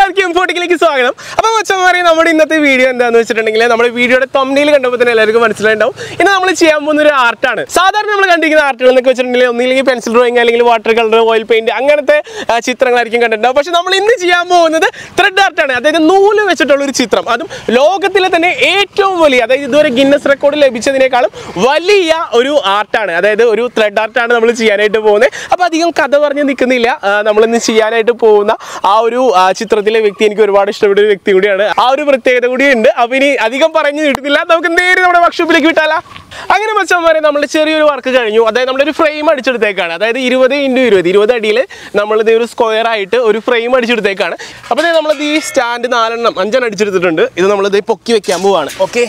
എല്ലാവർക്കും ഇമ്പോർട്ടിലേക്ക് സ്വാഗതം അപ്പോൾ മച്ചന്മാരെ നമ്മുടെ ഇന്നത്തെ വീഡിയോ എന്താന്ന് വെച്ചിട്ടുണ്ടെങ്കിൽ നമ്മുടെ വീഡിയോയുടെ തമ്മിൽ കണ്ടപ്പോൾ തന്നെ എല്ലാവർക്കും മനസ്സിലായിട്ടുണ്ടാവും ഇന്ന് നമ്മൾ ചെയ്യാൻ പോകുന്ന ഒരു ആർട്ടാണ് സാധാരണ നമ്മൾ കണ്ടിരിക്കുന്ന ആർട്ടുകൾ എന്നൊക്കെ വെച്ചിട്ടുണ്ടെങ്കിൽ ഒന്നില്ലെങ്കിൽ പെൻസിൽ ഡ്രോയിങ് അല്ലെങ്കിൽ വാട്ടർ കളർ ഓയിൽ പെയിന്റ് അങ്ങനത്തെ ആ, ചിത്രങ്ങളായിരിക്കും കണ്ടിട്ടുണ്ടാവും പക്ഷെ നമ്മൾ ഇന്ന് ചെയ്യാൻ പോകുന്നത് ത്രെഡ് ആർട്ടാണ് അതായത് നൂല് വെച്ചിട്ടുള്ള ഒരു ചിത്രം അതും ലോകത്തിലെ തന്നെ ഏറ്റവും വലിയ അതായത് ഇതുവരെ ഗിന്നസ് റെക്കോർഡ് ലഭിച്ചതിനേക്കാളും വലിയ ഒരു ആർട്ടാണ് അതായത് ഒരു ത്രെഡ് ആർട്ടാണ് നമ്മൾ ചെയ്യാനായിട്ട് പോകുന്നത് അപ്പോൾ അധികം കഥ പറഞ്ഞ് നിൽക്കുന്നില്ല ആ, നമ്മളിന്ന് ചെയ്യാനായിട്ട് പോകുന്ന ആ ഒരു ആ, ചിത്രത്തിലെ വ്യക്തി എനിക്ക് ഒരുപാട് ഇഷ്ടപ്പെട്ട ഒരു വ്യക്തി കൂടിയാണ് ആ ഒരു പ്രത്യേകത കൂടിയുണ്ട് അപ്പോൾ ഇനി അധികം പറഞ്ഞു കിട്ടുന്നില്ല നമുക്ക് നേരെ നമ്മുടെ വർക്ക്ഷോപ്പിലേക്ക് വിട്ടാലാ അങ്ങനെ മച്ചന്മാരെ നമ്മൾ ചെറിയൊരു വർക്ക് കഴിഞ്ഞു അതായത് നമ്മളൊരു ഫ്രെയിം അടിച്ചെടുത്തേക്കാണ് അതായത് ഇരുപത് ഇൻറ്റു ഇരുപത് ഇരുപത് അടിയിൽ നമ്മളിത് ഒരു സ്ക്വയർ ആയിട്ട് ഒരു ഫ്രെയിം അടിച്ചെടുത്തേക്കാണ് അപ്പോൾ ദേ നമ്മളിത് ഈ സ്റ്റാൻഡ് നാലെണ്ണം അഞ്ചെണ്ണം അടിച്ചെടുത്തിട്ടുണ്ട് ഇത് നമ്മളിത് പൊക്കി വെക്കാൻ പോവാണ് ഓക്കെ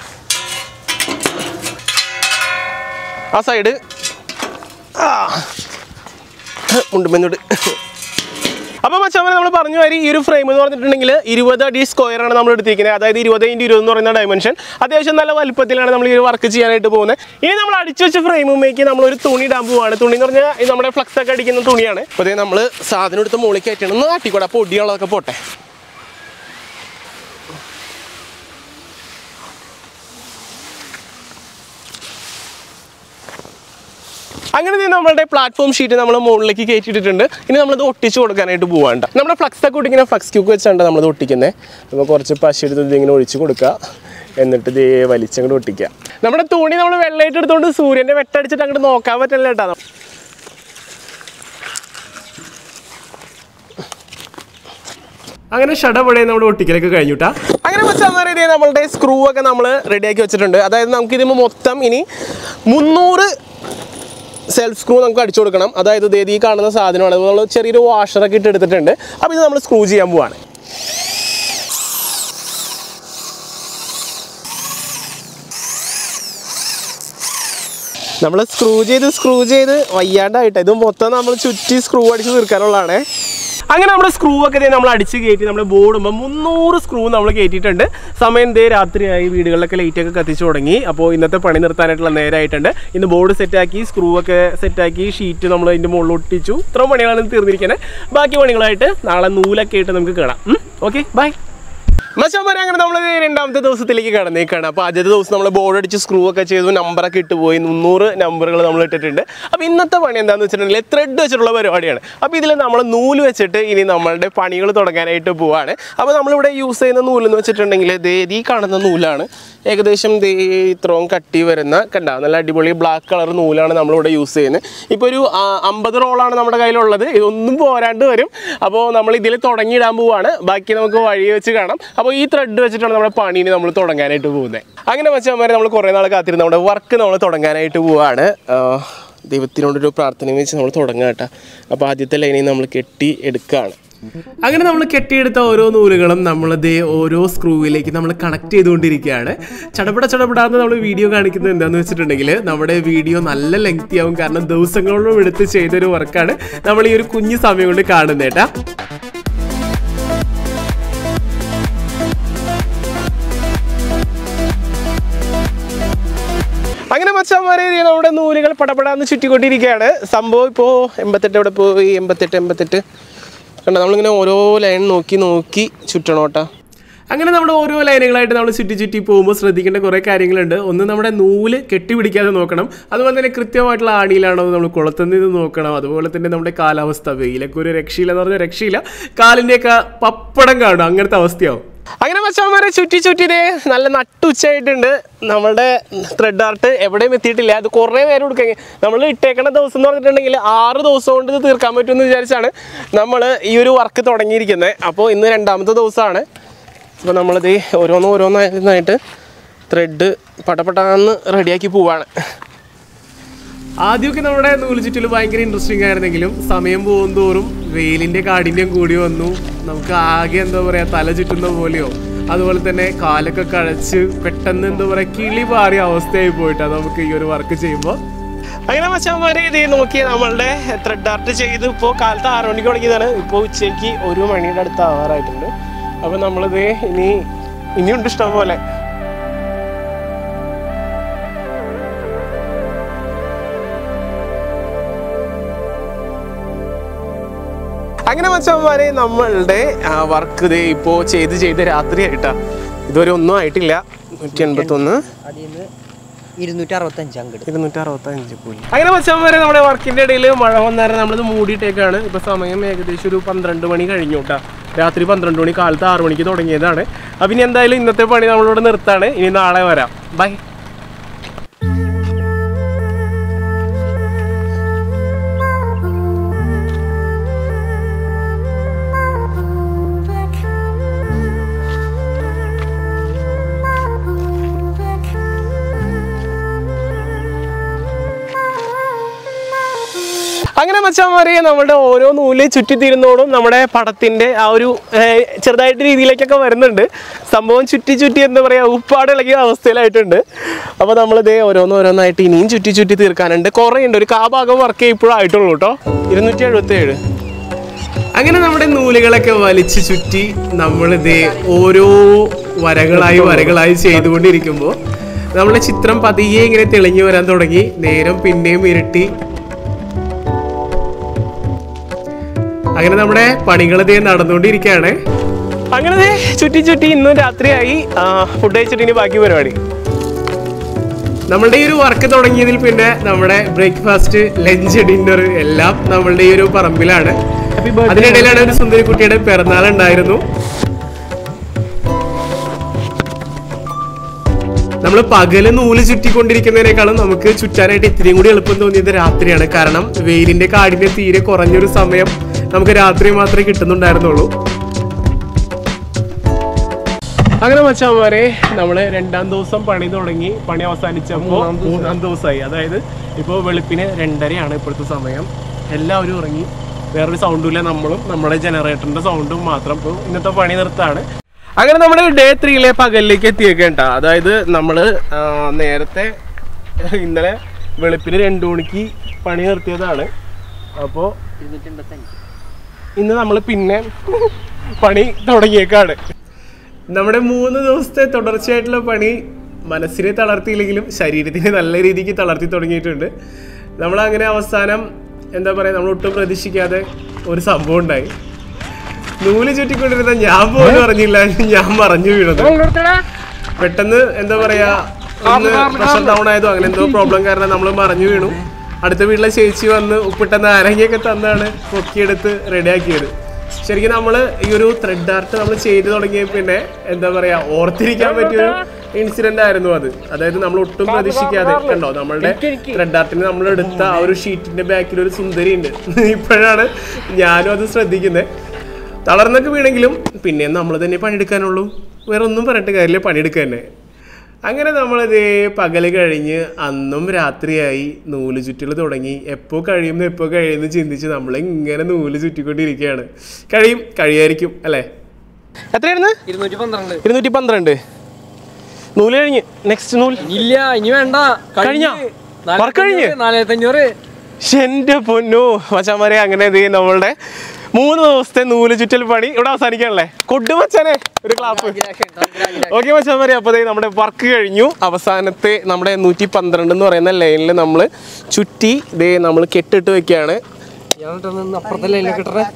ആ സൈഡ് ആ ഉണ്ട് മെന്നോട് അപ്പോൾ മച്ചാമനെ നമ്മൾ പറഞ്ഞു വരി ഈ ഒരു ഫ്രെയിം എന്ന് പറഞ്ഞിട്ടുണ്ടെങ്കിൽ ഇരുപത് അടി സ്ക്വയർ ആണ് നമ്മൾ എടുത്തിരിക്കുന്നത് അതായത് ഇരുപത് ഇൻറ്റു ഇരുപത് എന്ന് പറയുന്ന ഡയമെൻഷൻ അത്യാവശ്യം നല്ല വലുപ്പത്തിലാണ് നമ്മൾ ഈ ഒരു വർക്ക് ചെയ്യാനായിട്ട് പോകുന്നത് ഇനി നമ്മൾ അടിച്ചു വെച്ച ഫ്രെയിമുമേക്ക് നമ്മൾ ഒരു തുണി ഇടാൻ പോവാണ് തുണി എന്ന് പറഞ്ഞാൽ ഇത് നമ്മുടെ ഫ്ലക്സ് ഒക്കെ അടിക്കുന്ന തുണിയാണ് അപ്പോൾ അതേ നമ്മൾ സാധനം എടുത്ത് മുകളിൽ കയറ്റണം ഒന്ന് ആട്ടിക്കൂടെ അപ്പോൾ ഒടിയുള്ളതൊക്കെ പോട്ടെ അങ്ങനെ ദേ നമ്മളുടെ പ്ലാറ്റ്ഫോം ഷീറ്റ് നമ്മൾ മുകളിലേക്ക് കയറ്റിയിട്ടുണ്ട് ഇനി നമ്മളിത് ഒട്ടിച്ച് കൊടുക്കാനായിട്ട് പോവാണ്ട നമ്മുടെ ഫ്ലക്സ് ഒക്കെ ഒട്ടിക്കുന്ന ഫ്ലക്സ് ക്യൂക്ക് വെച്ചാണ് നമ്മളിത് ഒട്ടിക്കുന്നത് അപ്പോൾ കുറച്ച് പശ എടുത്ത് ഇതിങ്ങനെ ഒഴിച്ച് കൊടുക്കുക എന്നിട്ട് ഇത് വലിച്ചങ്ങോട്ട് ഒട്ടിക്കുക നമ്മുടെ തുണി നമ്മൾ വെള്ളമായിട്ട് എടുത്തുകൊണ്ട് സൂര്യൻ്റെ വെട്ടടിച്ചിട്ട് അങ്ങോട്ട് നോക്കാൻ പറ്റില്ല കേട്ടോ അങ്ങനെ ഷടപടയെ നമ്മുടെ ഒട്ടിക്കലൊക്കെ കഴിഞ്ഞുട്ടാ അങ്ങനെ വെച്ചാൽ ഇതേ നമ്മളുടെ സ്ക്രൂ ഒക്കെ നമ്മൾ റെഡിയാക്കി വെച്ചിട്ടുണ്ട് അതായത് നമുക്ക് ഇതിന് മൊത്തം ഇനി മുന്നൂറ് സെൽഫ് സ്ക്രൂ നമുക്ക് അടിച്ചു കൊടുക്കണം അതായത് ഇതേ ഈ കാണുന്ന സാധനമാണ് അത് നമ്മൾ ചെറിയൊരു വാഷറൊക്കെ ഇട്ട് എടുത്തിട്ടുണ്ട് അപ്പോൾ ഇത് നമ്മൾ സ്ക്രൂ ചെയ്യാൻ പോവാണ് നമ്മൾ സ്ക്രൂ ചെയ്ത് സ്ക്രൂ ചെയ്ത് വയ്യാണ്ടായിട്ട് ഇത് മൊത്തം നമ്മൾ ചുറ്റി സ്ക്രൂ അടിച്ച് തീർക്കാനുള്ളതാണ് അങ്ങനെ നമ്മുടെ സ്ക്രൂ ഒക്കെ ദേ നമ്മൾ അടിച്ച് കയറ്റി നമ്മുടെ ബോർഡുമ്പോൾ മുന്നൂറ് സ്ക്രൂ നമ്മൾ കയറ്റിയിട്ടുണ്ട് സമയം ദേ രാത്രിയായി വീടുകളിലൊക്കെ ലൈറ്റ് ഒക്കെ കത്തിച്ചു തുടങ്ങി അപ്പോൾ ഇന്നത്തെ പണി നിർത്താനായിട്ടുള്ള നേരമായിട്ടുണ്ട് ഇന്ന് ബോർഡ് സെറ്റാക്കി സ്ക്രൂ ഒക്കെ സെറ്റാക്കി ഷീറ്റ് നമ്മൾ അതിൻ്റെ മുകളിൽ ഒട്ടിച്ചു ഇത്ര പണികളാണ് തീർന്നിരിക്കുന്നത് ബാക്കി പണികളായിട്ട് നാളെ നൂലൊക്കെ ആയിട്ട് നമുക്ക് കാണാം ഓക്കെ ബൈ മച്ചാമാരെ അങ്ങനെ നമ്മൾ രണ്ടാമത്തെ ദിവസത്തിലേക്ക് കടന്നേക്കാണ് അപ്പോൾ ആദ്യത്തെ ദിവസം നമ്മൾ ബോർഡ് അടിച്ച് സ്ക്രൂ ഒക്കെ ചെയ്തു നമ്പറൊക്കെ ഇട്ട് പോയി മുന്നൂറ് നമ്പറുകൾ നമ്മൾ ഇട്ടിട്ടുണ്ട് അപ്പോൾ ഇന്നത്തെ പണി എന്താണെന്ന് വെച്ചിട്ടുണ്ടെങ്കിൽ ത്രെഡ് വെച്ചിട്ടുള്ള പരിപാടിയാണ് അപ്പോൾ ഇതിൽ നമ്മൾ നൂല് വെച്ചിട്ട് ഇനി നമ്മളുടെ പണികൾ തുടങ്ങാനായിട്ട് പോവാണ് അപ്പോൾ നമ്മളിവിടെ യൂസ് ചെയ്യുന്ന നൂലെന്ന് വെച്ചിട്ടുണ്ടെങ്കിൽ ദേ ഈ കാണുന്ന നൂലാണ് ഏകദേശം ദേ ഇത്രയും കട്ടി വരുന്ന കണ്ട നല്ല അടിപൊളി ബ്ലാക്ക് കളർ നൂലാണ് നമ്മളിവിടെ യൂസ് ചെയ്യുന്നത് ഇപ്പോൾ ഒരു ആ, അമ്പത് റോളാണ് നമ്മുടെ കയ്യിലുള്ളത് ഇതൊന്നും പോരാണ്ട് വരും അപ്പോൾ നമ്മൾ ഇതിൽ തുടങ്ങിയിടാൻ പോവാണ് ബാക്കി നമുക്ക് വഴി വെച്ച് കാണാം അപ്പോൾ ഈ ത്രെഡ് വെച്ചിട്ടാണ് നമ്മുടെ പണീനെ നമ്മൾ തുടങ്ങാനായിട്ട് പോകുന്നത് അങ്ങനെ വെച്ചാൽ നമ്മൾ കുറേ നാൾ കാത്തിരുന്ന് നമ്മുടെ വർക്ക് നമ്മൾ തുടങ്ങാനായിട്ട് പോവാണ് ആ, ദൈവത്തിനോടൊരു പ്രാർത്ഥന വെച്ച് നമ്മൾ തുടങ്ങാം കേട്ടോ അപ്പോൾ ആദ്യത്തെ ലൈനിൽ നമ്മൾ കെട്ടി എടുക്കുകയാണ് അങ്ങനെ നമ്മൾ കെട്ടിയെടുത്ത ഓരോ നൂലുകളും നമ്മളിത് ഓരോ സ്ക്രൂവിലേക്ക് നമ്മൾ കണക്ട് ചെയ്തുകൊണ്ടിരിക്കുകയാണ് ചടപട ചടപടാന്ന് നമ്മൾ വീഡിയോ കാണിക്കുന്നത് എന്താണെന്ന് വെച്ചിട്ടുണ്ടെങ്കിൽ നമ്മുടെ വീഡിയോ നല്ല ലെങ്തി ആവും കാരണം ദിവസങ്ങളോളം എടുത്ത് ചെയ്തൊരു വർക്കാണ് നമ്മൾ ഈ ഒരു കുഞ്ഞു സമയം കൊണ്ട് കാണുന്നത് കേട്ടാ അങ്ങനെ മച്ചാമാരെ ദേ നമ്മുടെ നൂലുകൾ പടപടാന്ന് ചുറ്റിക്കൊണ്ടിരിക്കുകയാണ് സംഭവം ഇപ്പോൾ എൺപത്തെട്ട് എവിടെ പോയി എൺപത്തെട്ട് എൺപത്തെട്ട് കണ്ടോ നമ്മളിങ്ങനെ ഓരോ ലൈൻ നോക്കി നോക്കി ചുറ്റണോട്ടാ അങ്ങനെ നമ്മുടെ ഓരോ ലൈനുകളായിട്ട് നമ്മൾ ചുറ്റി ചുറ്റി പോകുമ്പോൾ ശ്രദ്ധിക്കേണ്ട കുറേ കാര്യങ്ങളുണ്ട് ഒന്ന് നമ്മുടെ നൂല് കെട്ടിപ്പിടിക്കാതെ നോക്കണം അതുപോലെ തന്നെ കൃത്യമായിട്ടുള്ള ആണിയിലാണോ നമ്മൾ കുളത്തുനിന്ന് നോക്കണം അതുപോലെ തന്നെ നമ്മുടെ കാലാവസ്ഥ വെയിലൊക്കെ ഒരു രക്ഷയില്ല എന്ന് പറഞ്ഞാൽ രക്ഷയില്ല കാലിൻ്റെയൊക്കെ പപ്പടം കാണും അങ്ങനത്തെ അവസ്ഥയാവും അങ്ങനെ മച്ചാന്മാരെ ചുറ്റി ചുറ്റിനെ നല്ല നട്ടുച്ചയായിട്ടുണ്ട് നമ്മളുടെ ത്രെഡ് ആർട്ട് എവിടെയും എത്തിയിട്ടില്ല അത് കുറേ പേര് കൊടുക്കുക നമ്മൾ ഇട്ടേക്കണ ദിവസം എന്ന് പറഞ്ഞിട്ടുണ്ടെങ്കിൽ ആറ് ദിവസം കൊണ്ട് ഇത് തീർക്കാൻ പറ്റുമെന്ന് വിചാരിച്ചാണ് നമ്മൾ ഈ ഒരു വർക്ക് തുടങ്ങിയിരിക്കുന്നത് അപ്പോൾ ഇന്ന് രണ്ടാമത്തെ ദിവസമാണ് അപ്പോൾ നമ്മളിത് ഓരോന്ന് ഓരോന്നായിട്ട് ത്രെഡ് പടപടാന്ന് റെഡിയാക്കി പോവാണ് ആദ്യമൊക്കെ നമ്മുടെ നൂല് ചുറ്റൽ ഭയങ്കര ഇൻട്രസ്റ്റിംഗ് ആയിരുന്നെങ്കിലും സമയം പോകും തോറും വെയിലിന്റെ കാഠിന്യം കൂടി വന്നു നമുക്ക് ആകെ എന്താ പറയാ തല ചുറ്റുന്ന പോലെയോ അതുപോലെ തന്നെ കാലൊക്കെ കഴച്ച് പെട്ടെന്ന് എന്താ പറയാ കിളി പാറിയ അവസ്ഥയായി പോയിട്ടാണ് നമുക്ക് ഈ ഒരു വർക്ക് ചെയ്യുമ്പോൾ അങ്ങനെ മച്ചാന്മാരെ ഇത് നോക്കി നമ്മളുടെ ത്രെഡ് ആർട്ട് ചെയ്ത് ഇപ്പോൾ കാലത്ത് ആറ് മണിക്ക് തുടങ്ങിയതാണ് ഇപ്പോൾ ഉച്ചയ്ക്ക് ഒരു മണിയുടെ അടുത്ത് ആവാറായിട്ടുണ്ട് അപ്പോൾ നമ്മളിത് ഇനി ഇനിയുണ്ട് ഇഷ്ടം പോലെ അങ്ങനെ മച്ചന്മാരെ നമ്മളുടെ വർക്ക് ഇതേ ഇപ്പോൾ ചെയ്ത് ചെയ്ത് രാത്രിയായിട്ടാ ഇതുവരെ ഒന്നും ആയിട്ടില്ല നൂറ്റി എൺപത്തൊന്ന് അതിൽ നിന്ന് ഇരുന്നൂറ്റി അറുപത്തഞ്ച് അങ്ങോട്ട് ഇരുന്നൂറ്റി അറുപത്തഞ്ച് കൂലി അങ്ങനെ മച്ചന്മാരെ നമ്മുടെ വർക്കിന്റെ ഇടയിൽ മഴ വന്നേരം നമ്മളിത് മൂടിയിട്ടേക്കാണ് ഇപ്പൊ സമയം ഏകദേശം ഒരു പന്ത്രണ്ട് മണി കഴിഞ്ഞു കേട്ടാ രാത്രി പന്ത്രണ്ട് മണി കാലത്ത് ആറ് മണിക്ക് തുടങ്ങിയതാണ് അപ്പം ഇനി എന്തായാലും ഇന്നത്തെ പണി നമ്മളിവിടെ നിർത്താണ് ഇനി നാളെ വരാം ബൈ അങ്ങനെ മച്ചാമാരെ നമ്മുടെ ഓരോ നൂല് ചുറ്റിത്തിരുന്നോടും നമ്മുടെ പടത്തിന്റെ ആ ഒരു ഏർ, ചെറുതായിട്ട് രീതിയിലേക്കൊക്കെ വരുന്നുണ്ട് സംഭവം ചുറ്റി ചുറ്റി എന്താ പറയാ ഉപ്പാട് ഇളകിയ അവസ്ഥയിലായിട്ടുണ്ട് അപ്പോൾ നമ്മളിതേ ഓരോന്നോരോന്നായിട്ട് ഇനിയും ചുറ്റി ചുറ്റി തീർക്കാനുണ്ട് കുറേ ഉണ്ട് ഒരു കാ ഭാഗം വർക്ക് ഇപ്പോഴും ആയിട്ടുള്ളൂ കേട്ടോ ഇരുന്നൂറ്റി എഴുപത്തി ഏഴ് അങ്ങനെ നമ്മുടെ നൂലുകളൊക്കെ വലിച്ചു ചുറ്റി നമ്മളിതേ ഓരോ വരകളായി വരകളായി ചെയ്തുകൊണ്ടിരിക്കുമ്പോൾ നമ്മുടെ ചിത്രം പതിയെ ഇങ്ങനെ തെളിഞ്ഞു വരാൻ തുടങ്ങി നേരം പിന്നെയും ഇരട്ടി അങ്ങനെ നമ്മുടെ പണികൾ ഇതേ നടന്നുകൊണ്ടിരിക്കുകയാണ് അങ്ങനെ ദേ ചുറ്റി ചുറ്റി ഇന്നും രാത്രിയായി ഫുഡ് കഴിച്ചിട്ട് ഇനി ബാക്കി പരിപാടി നമ്മളുടെ ഈ ഒരു വർക്ക് തുടങ്ങിയതിൽ പിന്നെ നമ്മുടെ ബ്രേക്ക്ഫാസ്റ്റ് ലഞ്ച് ഡിന്നർ എല്ലാം നമ്മളുടെ ഈ ഒരു പറമ്പിലാണ് അതിനിടയിലാണ് ഒരു സുന്ദരി കുട്ടിയുടെ പിറന്നാൾ ഉണ്ടായിരുന്നു നമ്മൾ പകല് നൂല് ചുറ്റിക്കൊണ്ടിരിക്കുന്നതിനേക്കാളും നമുക്ക് ചുറ്റാനായിട്ട് ഇത്തിരിയും കൂടി എളുപ്പം തോന്നിയത് രാത്രിയാണ് കാരണം വെയിലിന്റെ കാടിന്റെ തീരെ കുറഞ്ഞൊരു സമയം നമുക്ക് രാത്രി മാത്രമേ കിട്ടുന്നുണ്ടായിരുന്നുള്ളൂ അങ്ങനെ മച്ചാമാരെ നമ്മള് രണ്ടാം ദിവസം പണി തുടങ്ങി പണി അവസാനിച്ചപ്പോ മൂന്നാം ദിവസമായി അതായത് ഇപ്പോൾ വെളുപ്പിന് രണ്ടരയാണ് ഇപ്പോഴത്തെ സമയം എല്ലാവരും ഇറങ്ങി വേറൊരു സൗണ്ടും ഇല്ല നമ്മളും നമ്മുടെ ജനറേറ്ററിന്റെ സൗണ്ടും മാത്രം ഇപ്പോൾ ഇന്നത്തെ പണി നിർത്താണ് അങ്ങനെ നമ്മുടെ ഡേ ത്രീയിലെ പകലിലേക്ക് എത്തിയേക്കേണ്ട അതായത് നമ്മൾ നേരത്തെ ഇന്നലെ വെളുപ്പിന് രണ്ടു മണിക്ക് പണി നിർത്തിയതാണ് അപ്പോൾ ഇരുന്നൂറ്റി എൺപത്തഞ്ച് ഇന്ന് നമ്മൾ പിന്നെ പണി തുടങ്ങിയേക്കാണ് നമ്മുടെ മൂന്ന് ദിവസത്തെ തുടർച്ചയായിട്ടുള്ള പണി മനസ്സിനെ തളർത്തിയില്ലെങ്കിലും ശരീരത്തിനെ നല്ല രീതിക്ക് തളർത്തി തുടങ്ങിയിട്ടുണ്ട് നമ്മൾ അങ്ങനെ അവസാനം എന്താ പറയുക നമ്മൾ ഒട്ടും പ്രതീക്ഷിക്കാതെ ഒരു സംഭവം ഉണ്ടായി നൂല് ചുറ്റിക്കൊണ്ടിരുന്ന ഞാൻ പോലും അറിഞ്ഞില്ല ഞാൻ മറഞ്ഞു വീണത് പെട്ടെന്ന് എന്താ പറയാ ഒന്ന് പ്രഷർ ഡൗൺ ആയതോ അങ്ങനെ എന്തോ പ്രോബ്ലം കാരണം നമ്മൾ മറിഞ്ഞു വീണു അടുത്ത വീട്ടിലെ ചേച്ചി വന്ന് ഉപ്പിട്ട നാരങ്ങയൊക്കെ തന്നാണ് പൊക്കിയെടുത്ത് റെഡിയാക്കിയത് ശരിക്കും നമ്മൾ ഈ ഒരു ത്രെഡ് ആർട്ട് നമ്മൾ ചെയ്തു തുടങ്ങിയ പിന്നെ എന്താ പറയാ ഓർത്തിരിക്കാൻ പറ്റിയൊരു ഇൻസിഡന്റ് ആയിരുന്നു അത് അതായത് നമ്മൾ ഒട്ടും പ്രതീക്ഷിക്കാതെ കണ്ടോ നമ്മളുടെ ത്രെഡ് ആർട്ടിന് നമ്മൾ എടുത്ത ആ ഒരു ഷീറ്റിന്റെ ബാക്കിൽ ഒരു സുന്ദരി ഉണ്ട് ഇപ്പോഴാണ് ഞാനും അത് ശ്രദ്ധിക്കുന്നത് തളർന്നൊക്കെ വീണെങ്കിലും പിന്നെ നമ്മൾ തന്നെ പണിയെടുക്കാനുള്ളൂ വേറെ ഒന്നും പറഞ്ഞിട്ട് കാര്യമില്ല പണിയെടുക്കുക തന്നെ അങ്ങനെ നമ്മളിതേ പകല് കഴിഞ്ഞ് അന്നും രാത്രിയായി നൂല് ചുറ്റൽ തുടങ്ങി എപ്പോൾ കഴിയുന്നു എപ്പോൾ കഴിയുന്നു ചിന്തിച്ച് നമ്മൾ ഇങ്ങനെ നൂല് ചുറ്റിക്കൊണ്ടിരിക്കുകയാണ് കഴിയും കഴിയായിരിക്കും അല്ലേ എത്രയായിരുന്നു ഇരുന്നൂറ്റി പന്ത്രണ്ട് ഇരുന്നൂറ്റി പന്ത്രണ്ട് നൂല് കഴിഞ്ഞ് നെക്സ്റ്റ് നൂൽ ഇല്ല ഇനി വേണ്ട കഴിഞ്ഞോ? വർക്ക് കഴിഞ്ഞ്? നാലായിരത്തി അഞ്ഞൂറ് എന്റെ പൊന്നു മച്ചാമാരെ അങ്ങനെ ഇത് നമ്മളുടെ മൂന്ന് ദിവസത്തെ നൂല് ചുറ്റൽ പണി ഇവിടെ അവസാനിക്കാണല്ലേ കൊടു മച്ചാനെ ഒരു ക്ലാപ്പ് ഓക്കെ മച്ചാമാരെ അപ്പോൾ ദേ നമ്മുടെ വർക്ക് കഴിഞ്ഞു അവസാനത്തെ നമ്മുടെ നൂറ്റി പന്ത്രണ്ട് എന്ന് പറയുന്ന ലൈനിൽ നമ്മൾ ചുറ്റി ദേ നമ്മൾ കെട്ടിട്ട് വെക്കുകയാണ് അപ്പുറത്തെ ലൈനിൽ കിട്ടണേ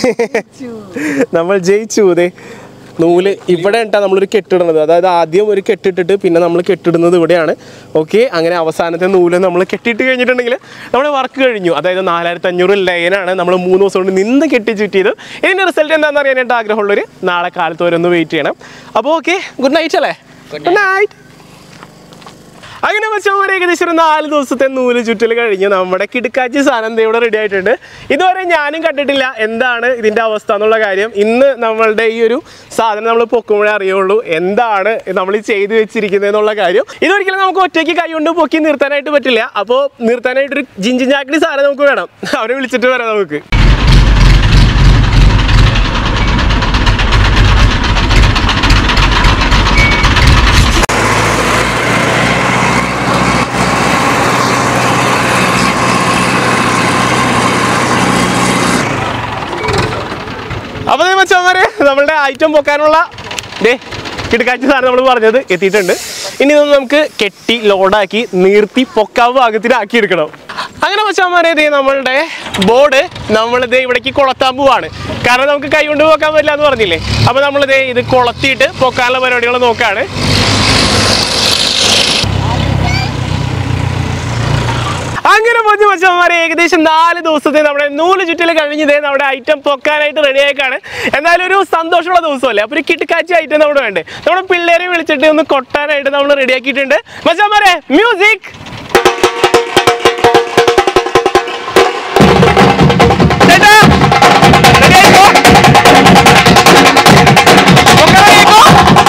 നമ്മൾ ജയിച്ചു ദേ നൂല് ഇവിടെ ഇട്ടാ നമ്മളൊരു കെട്ടിടുന്നത് അതായത് ആദ്യം ഒരു കെട്ടിട്ടിട്ട് പിന്നെ നമ്മൾ കെട്ടിടുന്നത് ഇവിടെയാണ് ഓക്കെ അങ്ങനെ അവസാനത്തെ നൂല് നമ്മൾ കെട്ടിയിട്ട് കഴിഞ്ഞിട്ടുണ്ടെങ്കിൽ നമ്മുടെ വർക്ക് കഴിഞ്ഞു അതായത് നാലായിരത്തി അഞ്ഞൂറ് ലൈനാണ് നമ്മൾ മൂന്ന് ദിവസം കൊണ്ട് നിന്ന് കെട്ടി ചുറ്റിയത് ഇതിൻ്റെ റിസൾട്ട് എന്താണെന്ന് അറിയാനായിട്ട് ആഗ്രഹമുള്ളവർ നാളെ കാലത്ത് വരെ ഒന്ന് വെയിറ്റ് ചെയ്യണം അപ്പോൾ ഓക്കെ ഗുഡ് നൈറ്റ് അല്ലേ ഗുഡ് നൈറ്റ് അങ്ങനെ വെച്ചാൽ ഏകദേശം ഒരു നാല് ദിവസത്തെ നൂല് ചുറ്റൽ കഴിഞ്ഞ് നമ്മുടെ കിടുക്കാച്ചി സാധനം ദേ ഇവിടെ റെഡി ആയിട്ടുണ്ട് ഇതുവരെ ഞാനും കണ്ടിട്ടില്ല എന്താണ് ഇതിന്റെ അവസ്ഥ എന്നുള്ള കാര്യം ഇന്ന് നമ്മളുടെ ഈ ഒരു സാധനം നമ്മൾ പൊക്കുമ്പോഴേ അറിയുള്ളൂ എന്താണ് നമ്മൾ ഈ ചെയ്തു വെച്ചിരിക്കുന്നത് എന്നുള്ള കാര്യം ഇതൊരിക്കലും നമുക്ക് ഒറ്റയ്ക്ക് കൈ കൊണ്ട് പൊക്കി നിർത്താനായിട്ട് പറ്റില്ല അപ്പോൾ നിർത്താനായിട്ടൊരു ജിഞ്ചിൻ ചാക്കിടി സാധനം നമുക്ക് വേണം അവരെ വിളിച്ചിട്ട് വരാം നമുക്ക് അപ്പോൾ ദേ മച്ചാന്മാരെ നമ്മളുടെ ഐറ്റം പൊക്കാനുള്ള ഡേ കിടക്കാച്ച സാധനം നമ്മൾ പറഞ്ഞത് എത്തിയിട്ടുണ്ട് ഇനി ഇതൊന്ന് നമുക്ക് കെട്ടി ലോഡാക്കി നീർത്തി പൊക്കാവ് ഭാഗത്തിലാക്കി എടുക്കണം അങ്ങനെ വെച്ചാൽ ഇത് നമ്മളുടെ ബോർഡ് നമ്മളിത് ഇവിടേക്ക് കൊളത്താൻ പോവാണ് കാരണം നമുക്ക് കൈ കൊണ്ട് പോക്കാൻ പറ്റില്ല എന്ന് പറഞ്ഞില്ലേ അപ്പോൾ നമ്മളിത് ഇത് കൊളത്തിയിട്ട് പൊക്കാനുള്ള പരിപാടികൾ നോക്കാണ് അങ്ങനെ പോയി മച്ചന്മാരെ ഏകദേശം നാല് ദിവസത്തെ നമ്മുടെ നൂല് ചുറ്റൽ കഴിഞ്ഞതേ നമ്മുടെ ഐറ്റം പൊക്കാനായിട്ട് റെഡി ആയിക്കാണ് എന്നാലും ഒരു സന്തോഷമുള്ള ദിവസമല്ലേ അപ്പൊ ഒരു കിട്ടുക്കാച്ചി ഐറ്റം നമ്മുടെ വേണ്ടേ നമ്മുടെ പിള്ളേരെ വിളിച്ചിട്ട് ഒന്ന് കൊട്ടാനായിട്ട് നമ്മൾ റെഡി ആക്കിയിട്ടുണ്ട് മച്ചന്മാരെ മ്യൂസിക് ചേട്ടാ ready ആയിക്കോ? പൊക്കാൻ ready ആയിക്കോ?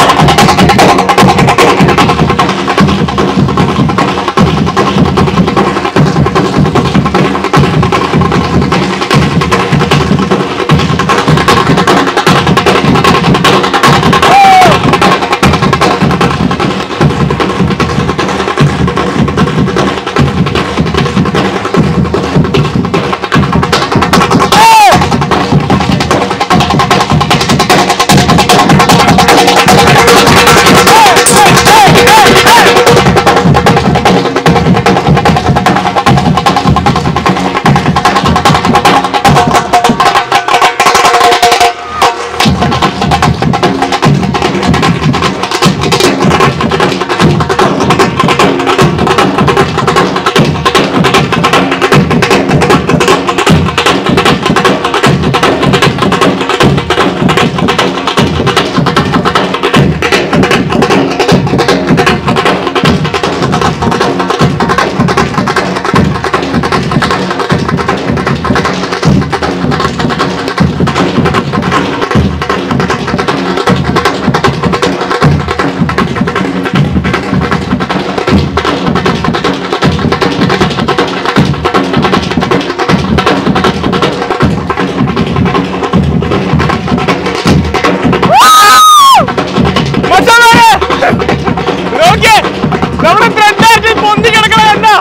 മച്ചാന്മാരെ, നോക്കിയേ, നമ്മുടെ ത്രെഡായിട്ട് പൊന്തി കിടക്കണ കണ്ടാ?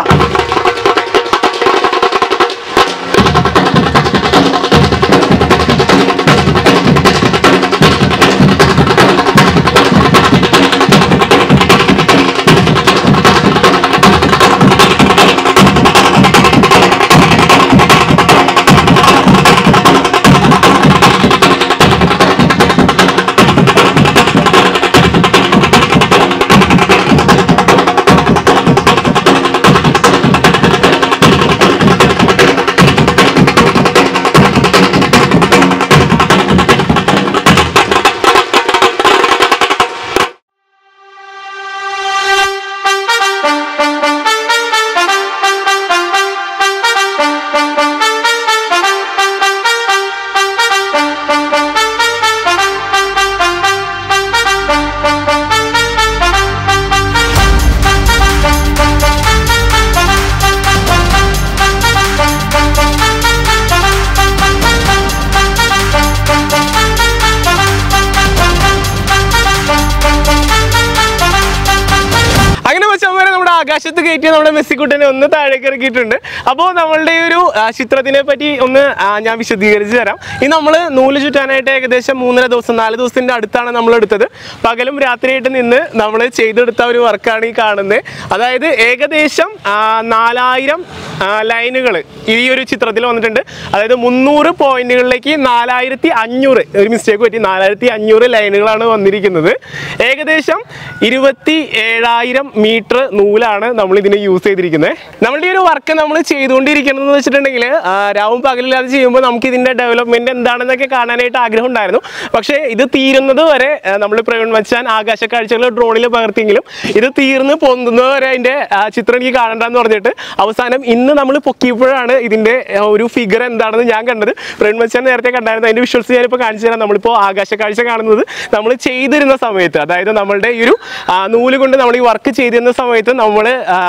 അങ്ങനെ മച്ചാന്മാരെ നമ്മുടെ ആകാശത്ത് കയറ്റി നമ്മുടെ മെസ്സിക്കുട്ടനെ ഒന്ന് താഴേക്ക് ഇറക്കിയിട്ടുണ്ട് അപ്പോൾ നമ്മളുടെ ഈ ഒരു ആ, ചിത്രത്തിനെ പറ്റി ഒന്ന് ആ, ഞാൻ വിശദീകരിച്ച് തരാം ഇത് നമ്മൾ നൂല് ചുറ്റാനായിട്ട് ഏകദേശം മൂന്നര ദിവസം നാല് ദിവസത്തിൻ്റെ അടുത്താണ് നമ്മൾ എടുത്തത് പകലും രാത്രിയായിട്ട് നിന്ന് നമ്മൾ ചെയ്തെടുത്ത ഒരു വർക്കാണ് ഈ കാണുന്നത് അതായത് ഏകദേശം ആ, നാലായിരം ലൈനുകൾ ഈ ഒരു ചിത്രത്തിൽ വന്നിട്ടുണ്ട് അതായത് മുന്നൂറ് പോയിന്റുകളിലേക്ക് നാലായിരത്തി അഞ്ഞൂറ് ഒരു മിസ്റ്റേക്ക് പറ്റി നാലായിരത്തി അഞ്ഞൂറ് ലൈനുകളാണ് വന്നിരിക്കുന്നത് ഏകദേശം ഇരുപത്തി ഏഴായിരം മീറ്റർ നൂലാണ് നമ്മൾ ഇതിന് യൂസ് ചെയ്തിരിക്കുന്നത് നമ്മളുടെ ഈ ഒരു വർക്ക് നമ്മൾ ചെയ്തുകൊണ്ടിരിക്കുന്നത് എന്ന് വെച്ചിട്ടുണ്ടെങ്കിൽ ആ, രാവും പകലില്ലാതെ ചെയ്യുമ്പോൾ നമുക്ക് ഇതിന്റെ ഡെവലപ്മെന്റ് എന്താണെന്നൊക്കെ കാണാനായിട്ട് ആഗ്രഹം ഉണ്ടായിരുന്നു പക്ഷേ ഇത് തീരുന്നത് വരെ നമ്മൾ പ്രവീൺ മച്ചാൻ ആകാശ കാഴ്ചകൾ ഡ്രോണിൽ പകർത്തിയെങ്കിലും ഇത് തീർന്ന് പൊന്തുന്നത് വരെ അതിന്റെ ആ, ചിത്രം എനിക്ക് കാണണ്ടെന്ന് പറഞ്ഞിട്ട് അവസാനം ഇന്ന് നമ്മൾ പൊക്കിയപ്പോഴാണ് ഇതിന്റെ ആ, ഒരു ഫിഗർ എന്താണെന്ന് ഞാൻ കണ്ടത് പ്രവീൺ മച്ചാൻ നേരത്തെ കണ്ടായിരുന്നു അതിന്റെ വിഷ്വൽസ് ഞാനിപ്പോൾ കാണിച്ചു തരാം നമ്മളിപ്പോൾ ആകാശ കാഴ്ച കാണുന്നത് നമ്മൾ ചെയ്തിരുന്ന സമയത്ത് അതായത് നമ്മളുടെ ഈ ഒരു ആ, നൂല് കൊണ്ട് നമ്മൾ ഈ വർക്ക് ചെയ്തിരുന്ന സമയത്ത് നമ്മൾ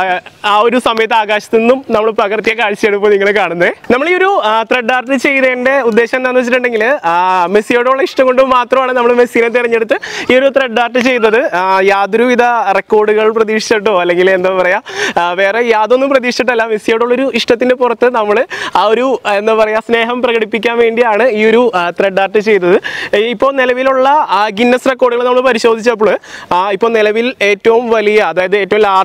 ആ ഒരു സമയത്ത് ആകാശത്ത് നിന്നും നമ്മൾ പകർത്തിയ കാഴ്ചയാണ് ഇപ്പോൾ നിങ്ങൾ കാണുന്നത് നമ്മൾ ഈ ഒരു ത്രെഡ് ആർട്ട് ചെയ്തതിന്റെ ഉദ്ദേശം എന്താണെന്ന് വെച്ചിട്ടുണ്ടെങ്കിൽ ആ, മെസ്സിയോടുള്ള ഇഷ്ടം കൊണ്ട് മാത്രമാണ് നമ്മൾ മെസ്സിനെ തിരഞ്ഞെടുത്ത് ഈ ഒരു ത്രെഡ് ആർട്ട് ചെയ്തത് ആ, യാതൊരുവിധ റെക്കോർഡുകൾ പ്രതീക്ഷിച്ചിട്ടോ അല്ലെങ്കിൽ എന്താ പറയാ ആ, വേറെ യാതൊന്നും പ്രതീക്ഷിച്ചിട്ടല്ല മെസ്സിയോടുള്ളൊരു ഇഷ്ടത്തിന്റെ പുറത്ത് നമ്മൾ ആ ഒരു ആ, എന്താ പറയാ സ്നേഹം പ്രകടിപ്പിക്കാൻ വേണ്ടിയാണ് ഈ ഒരു ത്രെഡ് ആർട്ട് ചെയ്തത് ഇപ്പോൾ നിലവിലുള്ള ഗിന്നസ് റെക്കോർഡുകൾ നമ്മൾ പരിശോധിച്ചപ്പോൾ ഇപ്പോൾ നിലവിൽ ഏറ്റവും വലിയ അതായത് ഏറ്റവും ലാർജസ്റ്റ്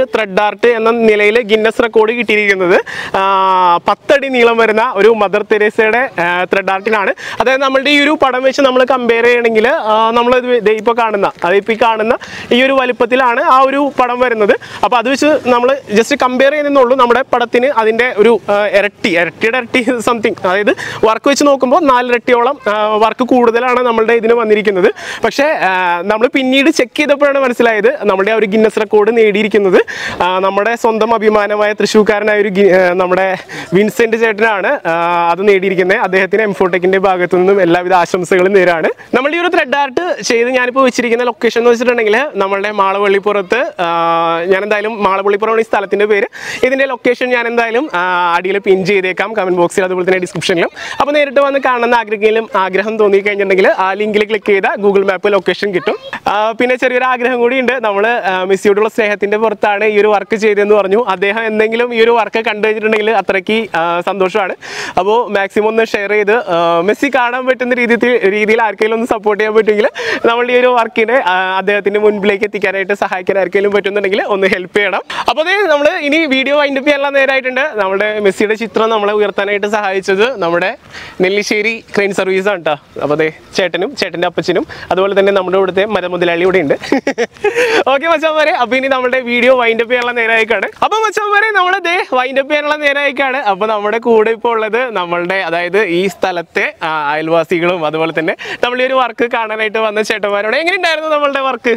ത്രെഡ് ആർട്ട് എന്ന നിലയിൽ ഗിന്നസ് റെക്കോർഡ് കിട്ടിയിരിക്കുന്നത് ആ, പത്തടി നീളം വരുന്ന ഒരു മദർ തെരേസയുടെ ത്രെഡ് ആർട്ടിനാണ് അതായത് നമ്മളുടെ ഈ ഒരു പടം വെച്ച് നമ്മൾ കമ്പയർ ചെയ്യണമെങ്കിൽ നമ്മൾ ഇപ്പോൾ കാണുന്ന അതായത് ഇപ്പോൾ ഈ കാണുന്ന ഈ ഒരു വലിപ്പത്തിലാണ് ആ ഒരു പടം വരുന്നത് അപ്പോൾ അത് വെച്ച് നമ്മൾ ജസ്റ്റ് കമ്പയർ ചെയ്യുന്നുള്ളൂ നമ്മുടെ പടത്തിന് അതിൻ്റെ ഒരു ആ, ഇരട്ടി ഇരട്ടിയുടെ ഇരട്ടി സംതിങ് അതായത് വർക്ക് വെച്ച് നോക്കുമ്പോൾ നാലിരട്ടിയോളം വർക്ക് കൂടുതലാണ് നമ്മളുടെ ഇതിന് വന്നിരിക്കുന്നത് പക്ഷേ നമ്മൾ പിന്നീട് ചെക്ക് ചെയ്തപ്പോഴാണ് മനസ്സിലായത് നമ്മുടെ ആ ഒരു ഗിന്നസ് റെക്കോർഡ് നേടിയിരിക്കുന്നത് ആ, നമ്മുടെ സ്വന്തം അഭിമാനമായ തൃശ്ശൂർക്കാരനായ ഒരു ഗി- ആ, നമ്മുടെ വിൻസെന്റ് ചേട്ടനാണ് ആ, അത് നേടിയിരിക്കുന്നത് അദ്ദേഹത്തിന് എംഫോടെക്കിന്റെ ഭാഗത്തു നിന്നും എല്ലാവിധ ആശംസകളും നേരാണ് നമ്മുടെ ഈ ഒരു ത്രെഡ് ആർട്ട് ചെയ്ത് ഞാനിപ്പോൾ വെച്ചിരിക്കുന്ന ലൊക്കേഷൻ എന്ന് വെച്ചിട്ടുണ്ടെങ്കിൽ നമ്മളുടെ മാളവള്ളിപ്പുറത്ത് ആ, ഞാൻ എന്തായാലും മാളവള്ളിപ്പുറമാണ് ഈ സ്ഥലത്തിന്റെ പേര് ഇതിന്റെ ലൊക്കേഷൻ ഞാൻ എന്തായാലും അടിയിൽ പിൻ ചെയ്തേക്കാം കമന്റ് ബോക്സിൽ അതുപോലെ തന്നെ ഡിസ്ക്രിപ്ഷനിലും അപ്പോൾ നേരിട്ട് വന്ന് കാണുന്ന ആഗ്രഹിക്കലും ആഗ്രഹം തോന്നി കഴിഞ്ഞിട്ടുണ്ടെങ്കിൽ ആ ലിങ്കിൽ ക്ലിക്ക് ചെയ്താൽ ഗൂഗിൾ മാപ്പ് ലൊക്കേഷൻ കിട്ടും ആ, പിന്നെ ചെറിയൊരു ആഗ്രഹം കൂടി ഉണ്ട് നമ്മൾ മെസ്സിയോടുള്ള സ്നേഹത്തിന്റെ പുറത്താണ് ഈ ഒരു വർക്ക് ചെയ്തതെന്ന് പറഞ്ഞു അദ്ദേഹം എന്തെങ്കിലും ഈ ഒരു വർക്ക് കണ്ടു കഴിഞ്ഞിട്ടുണ്ടെങ്കിൽ അത്രയ്ക്ക് ആ, സന്തോഷമാണ് അപ്പോൾ മാക്സിമം ഒന്ന് ഷെയർ ചെയ്ത് ആ, മെസ്സി കാണാൻ പറ്റുന്ന രീതിയിൽ രീതിയിൽ ആർക്കെങ്കിലും ഒന്ന് സപ്പോർട്ട് ചെയ്യാൻ പറ്റുമെങ്കിൽ നമ്മൾ ഈ ഒരു വർക്കിനെ ആ, അദ്ദേഹത്തിന്റെ മുൻപിലേക്ക് എത്തിക്കാനായിട്ട് സഹായിക്കാൻ ആർക്കെങ്കിലും പറ്റുന്നുണ്ടെങ്കിൽ ഒന്ന് ഹെൽപ്പ് ചെയ്യണം അപ്പോൾ അതേ നമ്മൾ ഇനി വീഡിയോ വൈൻഡപ്പ് ചെയ്യാനുള്ള നേരമായിട്ടുണ്ട് നമ്മുടെ മെസ്സിയുടെ ചിത്രം നമ്മളെ ഉയർത്താനായിട്ട് സഹായിച്ചത് നമ്മുടെ നെല്ലിശ്ശേരി ക്രെയിൻ സർവീസ് ആണ് കേട്ടോ അപ്പോൾ അതെ ചേട്ടനും ചേട്ടൻ്റെ അപ്പച്ചനും അതുപോലെ തന്നെ നമ്മുടെ ഇവിടുത്തെ മരമുതലാളി ഇവിടെ ഉണ്ട് ഓക്കെ മച്ചാമാരെ അപ്പോൾ ഇനി നമ്മുടെ വീഡിയോ വൈൻഡപ്പ് ചെയ്യാനുള്ള നേരമായിക്കാണ് അപ്പോൾ മച്ചാമാരെ നമ്മൾ ദേ വൈൻഡപ്പ് ചെയ്യാനുള്ള നേരമായിക്കാണ് അപ്പോൾ നമ്മുടെ കൂടെ ഇപ്പോൾ ഉള്ളത് നമ്മളുടെ അതായത് ഈ സ്ഥലത്തെ ആ, അയൽവാസികളും അതുപോലെ തന്നെ നമ്മൾ ഈ ഒരു വർക്ക് കാണാനായിട്ട് വന്ന ചേട്ടന്മാരോട് എങ്ങനെയുണ്ടായിരുന്നു നമ്മളുടെ വർക്ക്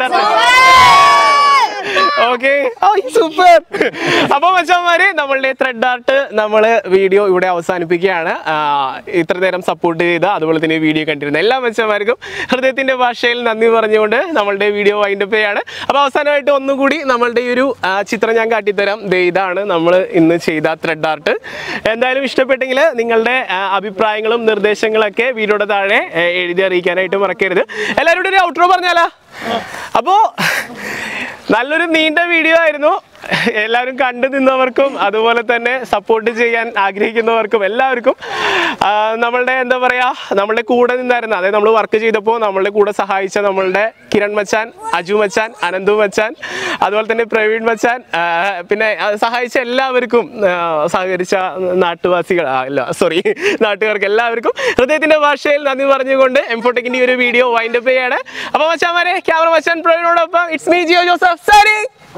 ഓക്കെ സൂപ്പർ അപ്പൊ മച്ചന്മാര് നമ്മളുടെ ത്രെഡ് ആർട്ട് നമ്മള് വീഡിയോ ഇവിടെ അവസാനിപ്പിക്കുകയാണ് ആ, ഇത്ര നേരം സപ്പോർട്ട് ചെയ്ത അതുപോലെ തന്നെ വീഡിയോ കണ്ടിരുന്ന എല്ലാ മച്ചന്മാർക്കും ഹൃദയത്തിന്റെ ഭാഷയിൽ നന്ദി പറഞ്ഞുകൊണ്ട് നമ്മളുടെ വീഡിയോ വൈൻഡപ്പ് ചെയ്യാണ് അപ്പൊ അവസാനമായിട്ട് ഒന്നുകൂടി നമ്മളുടെ ഈ ഒരു ആ, ചിത്രം ഞാൻ കാട്ടിത്തരാം ദേ ഇതാണ് നമ്മൾ ഇന്ന് ചെയ്ത ത്രെഡ് ആർട്ട് എന്തായാലും ഇഷ്ടപ്പെട്ടെങ്കിൽ നിങ്ങളുടെ ആ, അഭിപ്രായങ്ങളും നിർദ്ദേശങ്ങളൊക്കെ വീഡിയോയുടെ താഴെ ഏ, എഴുതി അറിയിക്കാനായിട്ട് മറക്കരുത് എല്ലാവരോടും ഒരു ഔട്ട്രോ പറഞ്ഞാലാ അപ്പോ നല്ലൊരു നീണ്ട വീഡിയോ ആയിരുന്നു എല്ലാവരും കണ്ടു നിന്നവർക്കും അതുപോലെ തന്നെ സപ്പോർട്ട് ചെയ്യാൻ ആഗ്രഹിക്കുന്നവർക്കും എല്ലാവർക്കും ആ, നമ്മളുടെ എന്താ പറയാ നമ്മളുടെ കൂടെ നിന്നായിരുന്നു അതായത് നമ്മൾ വർക്ക് ചെയ്തപ്പോൾ നമ്മളുടെ കൂടെ സഹായിച്ച നമ്മളുടെ കിരൺ മച്ചാൻ അജു മച്ചാൻ അനന്തു മച്ചാൻ അതുപോലെ തന്നെ പ്രവീൺ മച്ചാൻ ആ, പിന്നെ ആ, സഹായിച്ച എല്ലാവർക്കും ആ, സഹകരിച്ച നാട്ടുവാസികൾ ആ, അല്ല സോറി നാട്ടുകാർക്ക് എല്ലാവർക്കും ഹൃദയത്തിന്റെ ഭാഷയിൽ നന്ദി പറഞ്ഞുകൊണ്ട് എംഫോടെക്കിന്റെ ഈ ഒരു വീഡിയോ വൈൻഡപ്പ് ചെയ്യാണ് അപ്പൊ മച്ചാമാരെ ക്യാമറ മച്ചാൻ പ്രവീണോടൊപ്പം it's me Jio Joseph sorry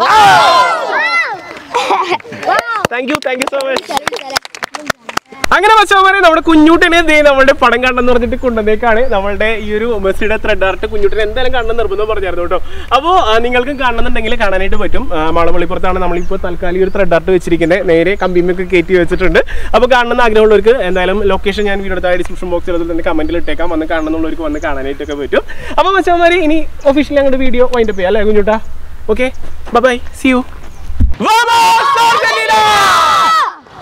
thank you thank you so much അങ്ങനെ മച്ചാമാരെ നമ്മുടെ കുഞ്ഞൂട്ടിനെ ദേ നമ്മുടെ പടം കണ്ടെന്ന് പറഞ്ഞിട്ട് കൊണ്ടുവന്നേക്കാണ് നമ്മളുടെ ഈ ഒരു മെസ്സിയുടെ ത്രെഡ് ആർട്ട് കുഞ്ഞൂട്ടിനെ എന്തായാലും കാണണം നിർബന്ധം പറഞ്ഞായിരുന്നു കേട്ടോ അപ്പോൾ നിങ്ങൾക്കും കാണണമെന്നുണ്ടെങ്കിൽ കാണാനായിട്ട് പറ്റും ആ, മാളപ്പള്ളിപ്പുറത്താണ് നമ്മളിപ്പോൾ തൽക്കാലം ഈ ഒരു ത്രെഡ് ആർട്ട് വെച്ചിരിക്കുന്നത് നേരെ കമ്പിമൊക്കെ കയറ്റി വെച്ചിട്ടുണ്ട് അപ്പോൾ കാണണമെന്ന് ആഗ്രഹമുള്ളവർക്ക് എന്തായാലും ലൊക്കേഷൻ ഞാൻ വീഡിയോ താഴെ ഡിസ്ക്രിപ്ഷൻ ബോക്സിൽ അതിൽ തന്നെ കമന്റിൽ ഇട്ടേക്കാം വന്ന് കാണണമെന്നുള്ളവർക്ക് വന്ന് കാണാനായിട്ടൊക്കെ പറ്റും അപ്പോൾ മച്ചാമാരെ ഇനി ഒഫീഷ്യലി ഞങ്ങളുടെ വീഡിയോ വൈൻഡപ്പ് ചെയ്യാം അല്ലേ കുഞ്ഞൂട്ടാ ഓക്കെ ബൈ സി യു